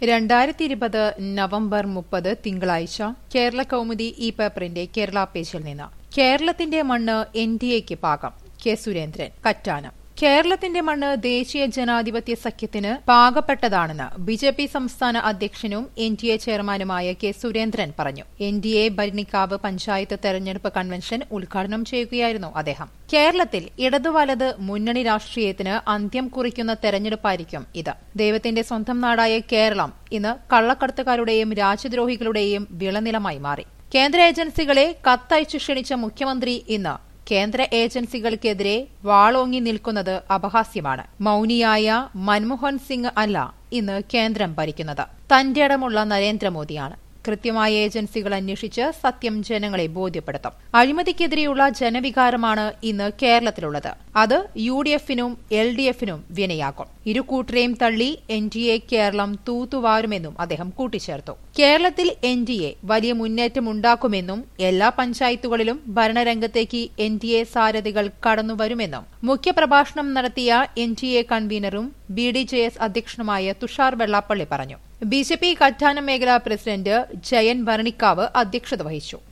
രണ്ടായിരത്തി ഇരുപത് നവംബർ മുപ്പത് തിങ്കളാഴ്ച കേരള കൗമുദി ഈ പേപ്പറിന്റെ കേരള പേജിൽ നിന്ന് കേരളത്തിന്റെ മണ്ണ് എൻ ഡി എക്ക് പാകം കെ സുരേന്ദ്രൻ കറ്റാനം കേരളത്തിന്റെ മണ്ണ് ദേശീയ ജനാധിപത്യ സഖ്യത്തിന് പാകപ്പെട്ടതാണെന്ന് ബി ജെ പി സംസ്ഥാന അധ്യക്ഷനും എൻ ഡി എ ചെയർമാനുമായ കെ സുരേന്ദ്രൻ പറഞ്ഞു N D A Bharanikkavu panchayat തെരഞ്ഞെടുപ്പ് കൺവെൻഷൻ ഉദ്ഘാടനം ചെയ്യുകയായിരുന്നു അദ്ദേഹം കേരളത്തിൽ ഇടതു വലത് മുന്നണി രാഷ്ട്രീയത്തിന് അന്ത്യം കുറിക്കുന്ന തെരഞ്ഞെടുപ്പായിരിക്കും ഇത് ദൈവത്തിന്റെ സ്വന്തം നാടായ കേരളം ഇന്ന് കള്ളക്കടത്തുകാരുടെയും രാജ്യദ്രോഹികളുടെയും വിളനിലമായി മാറി കേന്ദ്ര ഏജൻസികളെ കത്തയച്ചു ക്ഷണിച്ച മുഖ്യമന്ത്രി ഇന്ന് കേന്ദ്ര ഏജൻസികൾക്കെതിരെ വാളോങ്ങി നിൽക്കുന്നത് അപഹാസ്യമാണ് മൌനിയായ മൻമോഹൻ സിംഗ് അല്ല ഇന്ന് കേന്ദ്രം ഭരിക്കുന്നത് തന്റെ ഇടമുള്ള നരേന്ദ്രമോദിയാണ് കൃത്യമായ ഏജൻസികൾ അന്വേഷിച്ച് സത്യം ജനങ്ങളെ ബോധ്യപ്പെടുത്തും അഴിമതിക്കെതിരെയുള്ള ജനവികാരമാണ് ഇന്ന് കേരളത്തിലുള്ളത് അത് യു ഡി എഫിനും എൽ ഡി എഫിനും വിനയാക്കും ഇരു കൂട്ടരെയും തള്ളി എൻ ഡി എ കേരളം തൂത്തുവാരുമെന്നും അദ്ദേഹം കൂട്ടിച്ചേർത്തു കേരളത്തിൽ എൻ ഡി എ വലിയ മുന്നേറ്റമുണ്ടാക്കുമെന്നും എല്ലാ പഞ്ചായത്തുകളിലും ഭരണരംഗത്തേക്ക് എൻ ഡി എ സാരഥികൾ കടന്നുവരുമെന്നും മുഖ്യപ്രഭാഷണം നടത്തിയ എൻ ഡി എ കൺവീനറും ബി ഡി ജെ എസ് അധ്യക്ഷനുമായ തുഷാർ വെള്ളാപ്പള്ളി പറഞ്ഞു ബി ജെ പി കറ്റാനം മേഖലാ പ്രസിഡന്റ് ജയൻ ഭരണിക്കാവ് അധ്യക്ഷത വഹിച്ചു